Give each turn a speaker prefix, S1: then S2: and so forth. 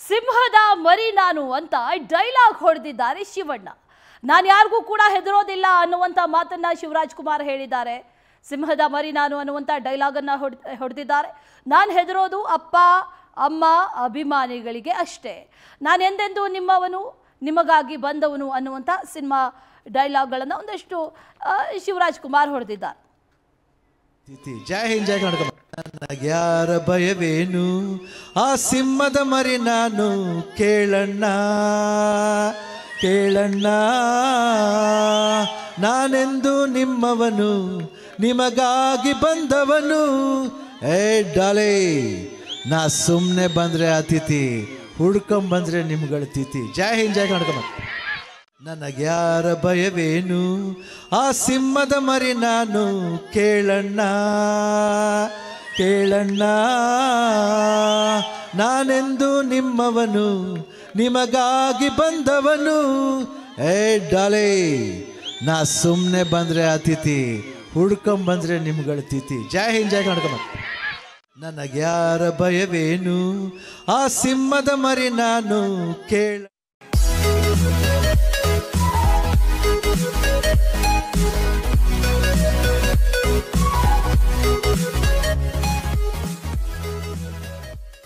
S1: ಸಿಂಹದ ಮರಿ ನಾನು ಅಂತ ಡೈಲಾಗ್ ಹೊಡೆದಿದ್ದಾರೆ ಶಿವಣ್ಣ ನಾನು ಯಾರಿಗೂ ಕೂಡ ಹೆದರೋದಿಲ್ಲ ಅನ್ನುವಂಥ ಮಾತನ್ನ ಶಿವರಾಜ್ ಕುಮಾರ್ ಹೇಳಿದ್ದಾರೆ ಸಿಂಹದ ಮರಿ ನಾನು ಅನ್ನುವಂಥ ಡೈಲಾಗನ್ನು ಹೊಡ್ ಹೊಡೆದಿದ್ದಾರೆ ನಾನು ಹೆದರೋದು ಅಪ್ಪ ಅಮ್ಮ ಅಭಿಮಾನಿಗಳಿಗೆ ಅಷ್ಟೇ ನಾನು ಎಂದೆಂದೂ ನಿಮ್ಮವನು ನಿಮಗಾಗಿ ಬಂದವನು ಅನ್ನುವಂಥ ಸಿನಿಮಾ ಡೈಲಾಗ್ಗಳನ್ನು ಒಂದಷ್ಟು ಆ, ಶಿವರಾಜ್ ಕುಮಾರ್ ಹೊಡೆದಿದ್ದಾರೆ
S2: ತಿಥಿ ಜೈ ಹಿಂದ್ ಜೈ ಕರ್ನಾಟಕ ನನಗ್ಯಾರ ಭಯವೇನು ಆ ಸಿಂಹದ ಮರಿ ನಾನು ಕೇಳಣ್ಣ ಕೇಳಣ್ಣ ನಾನೆಂದು ನಿಮ್ಮವನು ನಿಮಗಾಗಿ ಬಂದವನು ಏ ಡಾಲೆ ನಾ ಸುಮ್ಮನೆ ಬಂದ್ರೆ ಅತಿಥಿ ಹುಡ್ಕೊಂಬಂದ್ರೆ ನಿಮ್ಗಳ ತಿಥಿ ಜೈ ಹಿಂದ್ ಜೈ ಕರ್ನಾಟಕ ಮಾತು. ನನಗ್ಯಾರ ಭಯವೇನು ಆ ಸಿಂಹದ ಮರಿ ನಾನು ಕೇಳಣ್ಣ ಕೇಳಣ್ಣ ನಾನೆಂದು ನಿಮ್ಮವನು ನಿಮಗಾಗಿ ಬಂದವನು ಏ ಡಾಲೆ ನಾ ಸುಮ್ಮನೆ ಬಂದ್ರೆ ಅತಿಥಿ ಹುಡ್ಕೊಂಬಂದ್ರೆ ನಿಮ್ಗಳ ತಿಥಿ ಜೈ ಹಿಂದ್ ಜೈ ಕರ್ನಾಟಕ ಮಾತು. ನನಗ್ಯಾರ ಭಯವೇನು ಆ ಸಿಂಹದ ಮರಿ ನಾನು ಕೇಳ